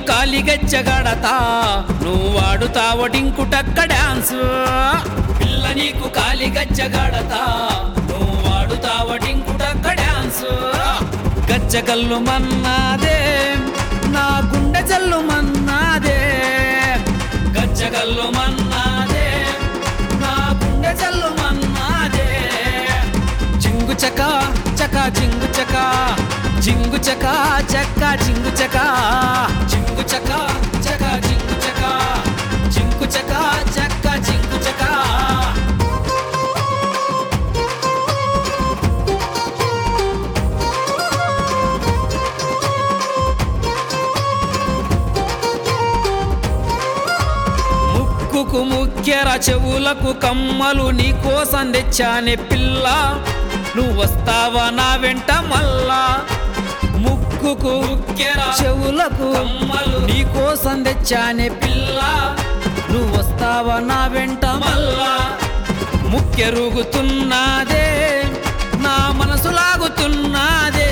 కాలిగచ్చగడతా నువ్వు వాడుతావ డింకుటక్క డాన్స్ పిల్ల నీకు కాలిగచ్చగడతా నువ్వు వాడుతావ డింకుటక్క డాన్స్ గచ్చగల్లు మన్నాదే నా గుండె జల్లు మన్నాదే గచ్చగల్లు మన్నాదే నా గుండె జల్లు మన్నాదే జింగు చక చక జింగు చక జింగు చక చక్క జింగు చక జింగు చక చక జింగు చక జింగు చక చక్క జింగు చక ముక్కుకు ముక్కెర చెవులకు కమ్మలు నీ కోసం తెచ్చానే పిల్ల నువ్వు వస్తావా నా వెంట మల్లా ముక్కుకు ముక్కెర చెవులకు కమ్మలు నీ కోసం తెచ్చానే పిల్ల నువ్వు వస్తావా నా వెంట మల్లా ముక్కెరుగుతున్నదే నా మనసు లాగుతున్నదే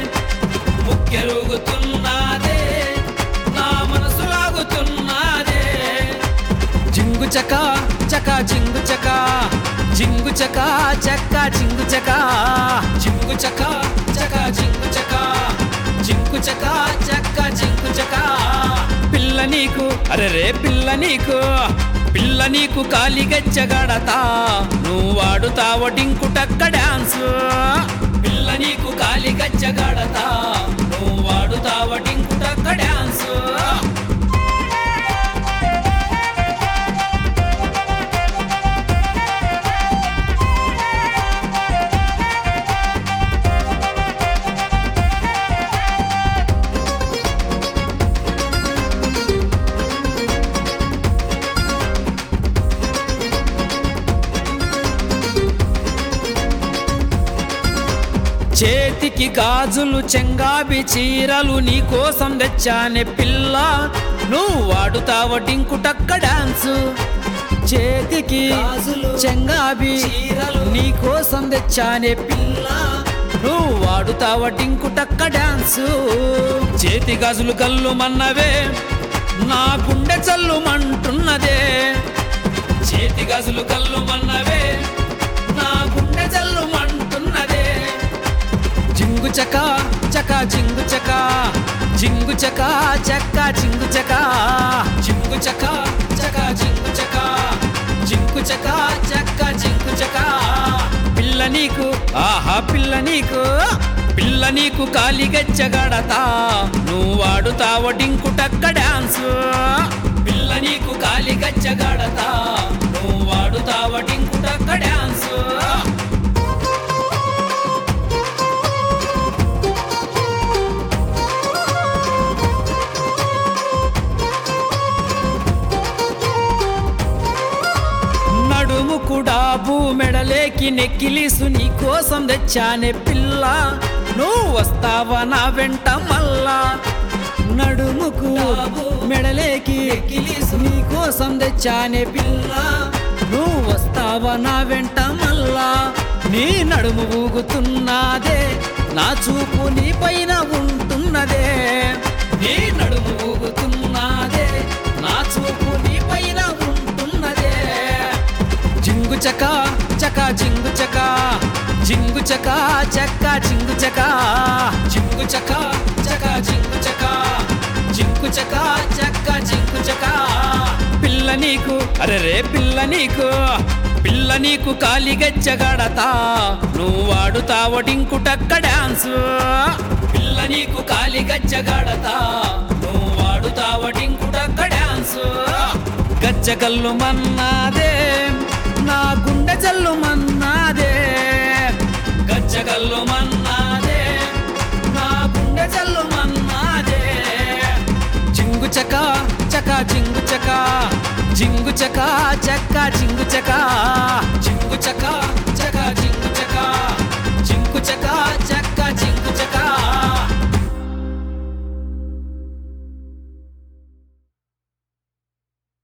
ముక్కెరుగుతున్నదే నా మనసు లాగుతున్నదే జింగు చక చక జింగు చక జింగు చక చక్క జింగు చక జింగు చక చక జింగు చక జింగు చక చక్క జింగు చక పిల్ల నీకు అరే రే పిల్ల నీకు పిల్ల నీకు కాలిగచ్చగడతా నువ్వు వాడుతావ డింకుటక్క డాన్స్ పిల్ల నీకు కాలిగచ్చగడతా నువ్వు వాడుతావ డింకుటక్క డాన్స్ చేతికి గాజులు చెంగాబి చీరలు నీ కోసం తెచ్చానే పిల్ల నువ్వు వాడుతావ డింకుటక్క డాన్స్ చేతికి గాజులు, చెంగాబి చీరలు, నీ కోసం తెచ్చానే పిల్ల నువ్వు వాడుతావ డింకుటక్క డాన్స్ చేతి గాజులు కల్లు మన్నవే నా గుండె చల్లుమంటున్నదే చేతి గాజులు కల్లు మన్నవే నా గుండె చల్లుమంటున్నదే జింగు చక చక జింగు చక జింగు చక చక్క జింగు చక జింగు చక చక జింగు చక జింగు చక చక్క జింగు చక పిల్ల నీకు ఆహా పిల్ల నీకు పిల్ల నీకు కాలిగచ్చగడతా నువ్వు వాడుతావ డింకుటక్క డాన్స్ పిల్ల నీకు కాలిగచ్చగడతా నువ్వు వాడుతావ డింకుటక్క డాన్స్ నడుము కూడా మెడలేకి నెక్కిలిసు నీ కోసం తెచ్చానే పిల్ల నువ్వు వస్తావా నా వెంట మల్లా నడుముకు మెడలేకి నెక్కిలిసు నీ కోసం తెచ్చానే పిల్ల నువ్వు వస్తావా నా వెంట మల్లా నీ నడుము ఊగుతున్నదే నా చూపు నీ పైన ఉంటున్నదే నీ నడుము ఊగుతున్నదే నా చూపు నీ పైన ఉంటున్నదే జింగు చక చక జింగు చక జింగు చక చక్క జింగు చక జింగు చక చక జింగు చక జింగు చక చక్క జింగు చక పిల్ల నీకు అరే రే పిల్ల నీకు పిల్ల నీకు కాలిగచ్చగడతా నువ్వు వాడుతావ డింకుటక్క డాన్స్ పిల్ల నీకు కాలిగచ్చగడతా నువ్వు వాడుతావ డింకుటక్క డాన్స్ గజ్జగల్లు మన్నాదే నా గుండె జల్లు మన్నాదే గజ్జగల్లు మన్నాదే నా గుండె జల్లు మన్నాదే జింగు చక చక జింగు చక జింగు చక చక్క జింగు చక